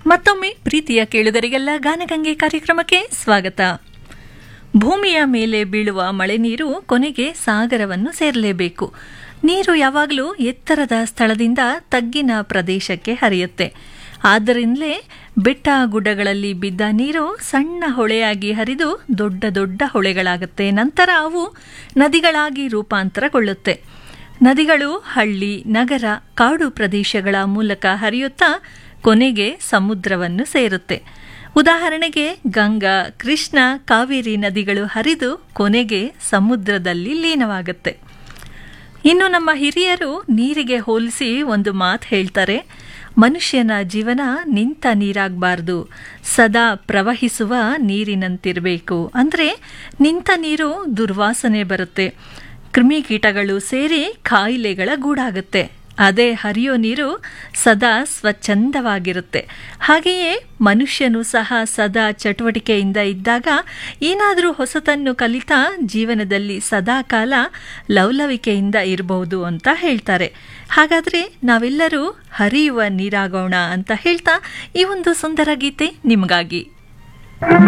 ಮತ್ತೊಮ್ಮೆ ಪ್ರೀತಿಯ ಕೇಳುಗರಿಗೆಲ್ಲ ಗಾನಗಂಗೆ ಕಾರ್ಯಕ್ರಮಕ್ಕೆ ಸ್ವಾಗತ ಭೂಮಿಯ ಮೇಲೆ ಬೀಳುವ ಮಳೆ ನೀರು ಕೊನೆಗೆ ಸಾಗರವನ್ನು ಸೇರಲೇಬೇಕು ನೀರು ಯಾವಾಗಲೂ ಎತ್ತರದ ಸ್ಥಳದಿಂದ ತಗ್ಗಿನ ಪ್ರದೇಶಕ್ಕೆ ಹರಿಯುತ್ತೆ ಆದ್ದರಿಂದಲೇ ಬೆಟ್ಟ ಗುಡ್ಡಗಳಲ್ಲಿ ಬಿದ್ದ ನೀರು ಸಣ್ಣ ಹೊಳೆಯಾಗಿ ಹರಿದು ದೊಡ್ಡ ದೊಡ್ಡ ಹೊಳೆಗಳಾಗುತ್ತೆ ನಂತರ ಅವು ನದಿಗಳಾಗಿ ರೂಪಾಂತರಗೊಳ್ಳುತ್ತೆ ನದಿಗಳು ಹಳ್ಳಿ ನಗರ ಕಾಡು ಪ್ರದೇಶಗಳ ಮೂಲಕ ಹರಿಯುತ್ತಾ ಕೊನೆಗೆ ಸಮುದ್ರವನ್ನು ಸೇರುತ್ತೆ ಉದಾಹರಣೆಗೆ ಗಂಗಾ ಕೃಷ್ಣ ಕಾವೇರಿ ನದಿಗಳು ಹರಿದು ಕೊನೆಗೆ ಸಮುದ್ರದಲ್ಲಿ ಲೀನವಾಗುತ್ತೆ ಇನ್ನು ನಮ್ಮ ಹಿರಿಯರು ನೀರಿಗೆ ಹೋಲಿಸಿ ಒಂದು ಮಾತು ಹೇಳ್ತಾರೆ ಮನುಷ್ಯನ ಜೀವನ ನಿಂತ ನೀರಾಗಬಾರ್ದು ಸದಾ ಪ್ರವಹಿಸುವ ನೀರಿನಂತಿರಬೇಕು ಅಂದರೆ ನಿಂತ ನೀರು ದುರ್ವಾಸನೆ ಬರುತ್ತೆ ಕ್ರಿಮಿಕೀಟಗಳು ಸೇರಿ ಕಾಯಿಲೆಗಳ ಗೂಡಾಗುತ್ತೆ ಅದೇ ಹರಿಯೋ ನೀರು ಸದಾ ಸ್ವಚ್ಛಂದವಾಗಿರುತ್ತೆ ಹಾಗೆಯೇ ಮನುಷ್ಯನು ಸಹ ಸದಾ ಚಟುವಟಿಕೆಯಿಂದ ಇದ್ದಾಗ ಏನಾದರೂ ಹೊಸತನ್ನು ಕಲಿತಾ ಜೀವನದಲ್ಲಿ ಸದಾಕಾಲ ಲವಲವಿಕೆಯಿಂದ ಇರಬಹುದು ಅಂತ ಹೇಳ್ತಾರೆ ಹಾಗಾದರೆ ನಾವೆಲ್ಲರೂ ಹರಿಯುವ ನೀರಾಗೋಣ ಅಂತ ಹೇಳ್ತಾ ಈ ಒಂದು ಸುಂದರ ಗೀತೆ ನಿಮಗಾಗಿ